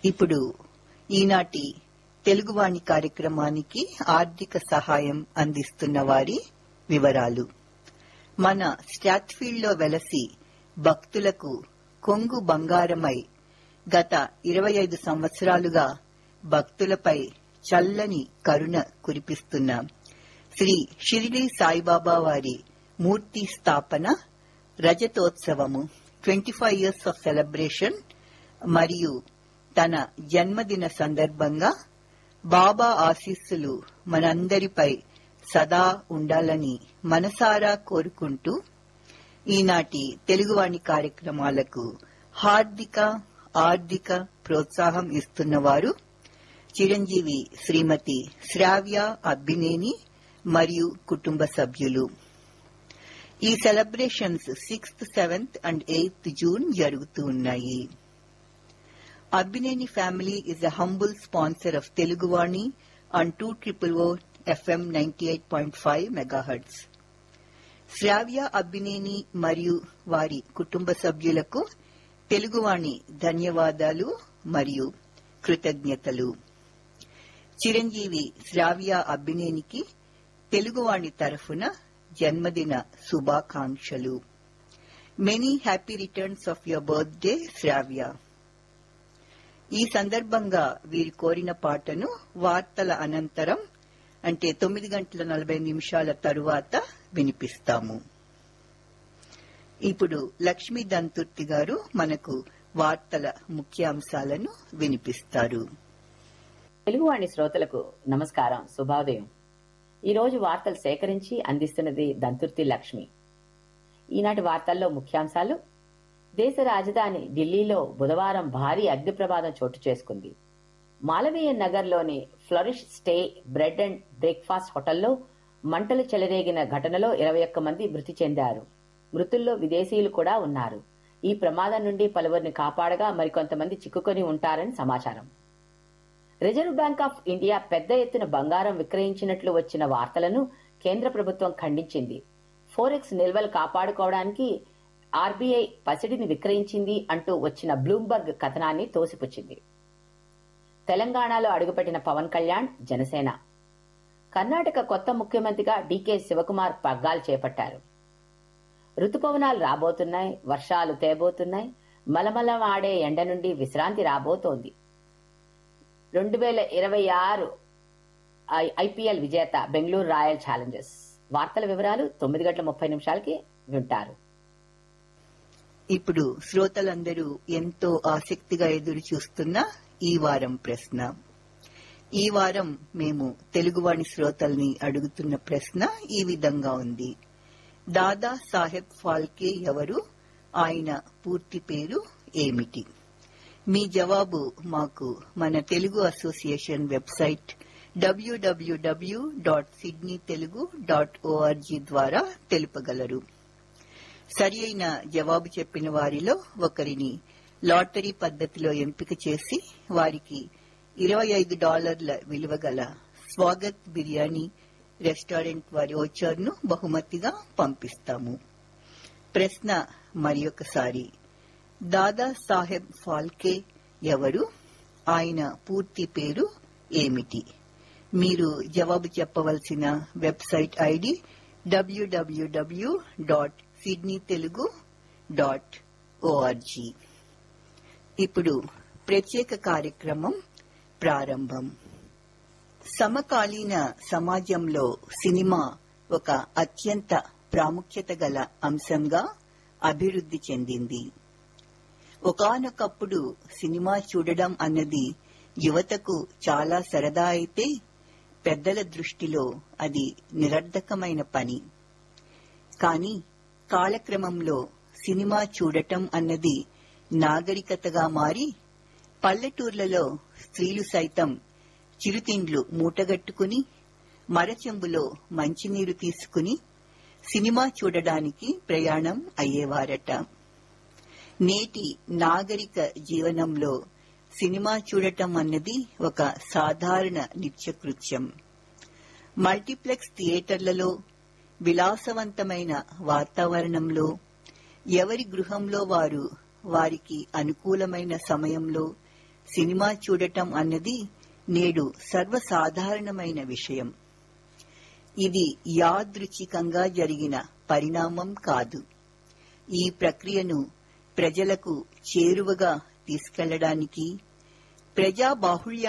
ఇప్పుడు ఈనాటి తెలుగువాణి కార్యక్రమానికి ఆర్థిక సహాయం అందిస్తున్న వారి వివరాలు మన స్టాట్ఫీల్డ్ లో వెలసి భక్తులకు కొంగు బంగారమై గత ఇరవై ఐదు సంవత్సరాలుగా భక్తులపై చల్లని కరుణ కురిపిస్తున్న శ్రీ షిరిడి సాయిబాబా వారి మూర్తి స్థాపన రజతోత్సవము twenty five years of celebration మరియు తన జన్మదిన సందర్భంగా బాబా ఆశీస్సులు మనందరిపై సదా ఉండాలని మనసారా కోరుకుంటూ ఈనాటి తెలుగువాణి కార్యక్రమాలకు హార్దిక ఆర్థిక ప్రోత్సాహం ఇస్తున్నవారు చిరంజీవి శ్రీమతి శ్రావ్య అబ్బినేని మరియు కుటుంబ సభ్యులు ఈ celebrations sixth seventh and eighth June జరుగుతూ ఉన్నాయి Abbineni family is a humble sponsor of Teluguvani on two triple O FM ninety eight point five megahertz Shravya Abbineni మరియు వారి కుటుంబ సభ్యులకు తెలుగువాణి ధన్యవాదాలు మరియు కృతజ్ఞతలు చిరంజీవి శ్రావ్య అబ్బినేనికి తెలుగువాణి తరఫున జన్మదిన శుభాకాంక్షలు many happy returns of your birthday Shravya ఈ సందర్భంగా వీరు కోరిన పాటను వార్తల అనంతరం అంటే తొమ్మిది గంటల నలభై నిమిషాల తరువాత వినిపిస్తాము ఇప్పుడు లక్ష్మీ దంతుర్తి గారు మనకు వార్తల ముఖ్యాంశాలను వినిపిస్తారు తెలుగువాణి శ్రోతలకు నమస్కారం శుభోదయం ఈ రోజు వార్తలు సేకరించి అందిస్తున్నది దంతుర్తి లక్ష్మి ఈనాటి వార్తల్లో ముఖ్యాంశాలు దేశ రాజధాని ఢిల్లీలో బుధవారం భారీ అగ్ని ప్రమాదం చోటు చేసుకుంది మాలవీయ నగర్లోని flourish stay bread and breakfast హోటల్లో మంటలు చెలరేగిన ఘటనలో ఇరవై ఒక్క మంది మృతి చెందారు మృతుల్లో విదేశీయులు కూడా ఉన్నారు ఈ ప్రమాదం నుండి పలువురిని కాపాడగా మరికొంతమంది చిక్కుకొని ఉంటారని సమాచారం రిజర్వ్ బ్యాంక్ ఆఫ్ ఇండియా పెద్ద ఎత్తున బంగారం విక్రయించినట్లు వచ్చిన వార్తలను కేంద్ర ప్రభుత్వం ఖండించింది ఫోరెక్స్ నిల్వలు కాపాడుకోవడానికి ఆర్బీఐ పసిడిని విక్రయించింది అంటూ వచ్చిన బ్లూంబర్గ్ కథనాన్ని తోసిపుచ్చింది తెలంగాణలో అడుగుపెట్టిన పవన్ కళ్యాణ్ జనసేన కర్ణాటక కొత్త ముఖ్యమంత్రిగా డీకే శివకుమార్ పగ్గాలు చేపట్టారు రుతుపవనాలు రాబోతున్నాయి వర్షాలు తేబోతున్నాయి మలమలమాడే ఎండ నుండి విశ్రాంతి రాబోతోంది రెండు వేల ఇరవై ఆరు ఐపీఎల్ విజేత బెంగళూరు రాయల్ ఛాలెంజర్స్ వార్తల వివరాలు తొమ్మిది గంటల ముప్పై నిమిషాలకి వింటారు ఇప్పుడు శ్రోతలందరూ ఎంతో ఆసక్తిగా ఎదురు చూస్తున్న ఈ వారం ప్రశ్న ఈ వారం మేము తెలుగువాణి శ్రోతల్ని అడుగుతున్న ప్రశ్న ఈ విధంగా ఉంది దాదా సాహెబ్ ఫాల్కే ఎవరు ఆయన పూర్తి పేరు ఏమిటి మీ జవాబు మాకు మన Telugu association website WWW dot Sydney Telugu dot ORG ద్వారా తెలుపగలరు సరి అయిన జవాబు చెప్పిన వారిలో ఒకరిని లాటరీ పద్ధతిలో ఎంపిక చేసి వారికి ఇరవై ఐదు డాలర్ల విలువ గల స్వాగత్ బిర్యానీ రెస్టారెంట్ వారి ఓచర్ను బహుమతిగా పంపిస్తాము ప్రశ్న మరొకసారి దాదా సాహెబ్ ఫాల్కే ఎవరు ఆయన పూర్తి పేరు ఏమిటి మీరు జవాబు చెప్పవలసిన website ID WWW dot Sydney Telugu dot ORG ఇప్పుడు ప్రత్యేక కార్యక్రమం ప్రారంభం సమకాలీన సమాజంలో సినిమా ఒక అత్యంత ప్రాముఖ్యత గల అంశంగా అభివృద్ధి చెందింది ఒకానొకప్పుడు సినిమా చూడడం అన్నది యువతకు చాలా సరదా అయితే పెద్దల దృష్టిలో అది నిరర్ధకమైన పని కానీ కాలక్రమంలో సినిమా చూడటం అన్నది నాగరికతగా మారి పల్లెటూర్లలో స్త్రీలు సైతం చిరుతిండ్లు మూటగట్టుకుని మరచెంబులో మంచినీరు తీసుకుని సినిమా చూడడానికి ప్రయాణం అయ్యేవారట నేటి నాగరిక జీవనంలో సినిమా చూడటం అన్నది ఒక సాధారణ నిత్యకృత్యం మల్టీప్లెక్స్ థియేటర్లలో విలాసవంతమైన వాతావరణంలో ఎవరి గృహంలో వారు వారికి అనుకూలమైన సమయంలో సినిమా చూడటం అన్నది నేడు సర్వసాధారణమైన విషయం ఇది యాదృచ్ఛికంగా జరిగిన పరిణామం కాదు ఈ ప్రక్రియను ప్రజలకు చేరువగా తీసుకెళ్లడానికి ప్రజాబాహుళ్యాన్ని